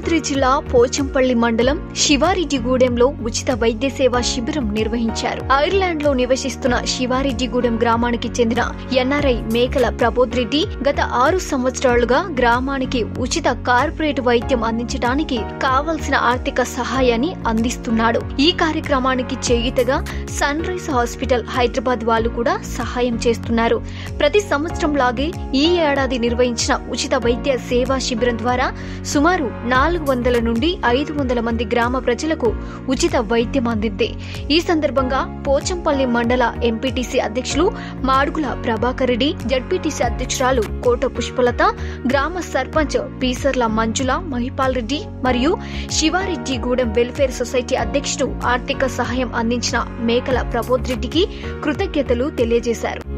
యాదాద్రి జిల్లా పోచంపల్లి మండలం శివారెడ్డిగూడెంలో ఉచిత వైద్య సేవా శిబిరం నిర్వహించారు ఐర్లాండ్ లో నివసిస్తున్న శివారెడ్డిగూడెం గ్రామానికి చెందిన ఎన్ఆర్ఐ మేకల ప్రబోధ్ రెడ్డి గత ఆరు సంవత్సరాలుగా గ్రామానికి ఉచిత కార్పొరేట్ వైద్యం అందించడానికి కావలసిన ఆర్థిక సహాయాన్ని అందిస్తున్నాడు ఈ కార్యక్రమానికి చేయుతగా సన్ రైజ్ హాస్పిటల్ హైదరాబాద్ వాళ్ళు కూడా సహాయం చేస్తున్నారు ప్రతి సంవత్సరం లాగే ఈ ఏడాది నిర్వహించిన ఉచిత వైద్య సేవా శిబిరం ద్వారా సుమారు నాలుగు వందల నుండి ఐదు వందల మంది గ్రామ ప్రజలకు ఉచిత వైద్యం అందింది ఈ సందర్భంగా పోచంపల్లి మండల ఎంపీటీసీ అధ్యక్షులు మాడుగుల ప్రభాకర్ రెడ్డి జడ్పీటీసీ అధ్యక్షురాలు కోట పుష్పలత గ్రామ సర్పంచ్ పీసర్ల మంజుల మహిపాల్ రెడ్డి మరియు శివారెడ్డి గూడెం వెల్ఫేర్ సొసైటీ అధ్యక్షుడు ఆర్థిక సహాయం అందించిన మేకల ప్రబోధ్ రెడ్డికి కృతజ్ఞతలు తెలియజేశారు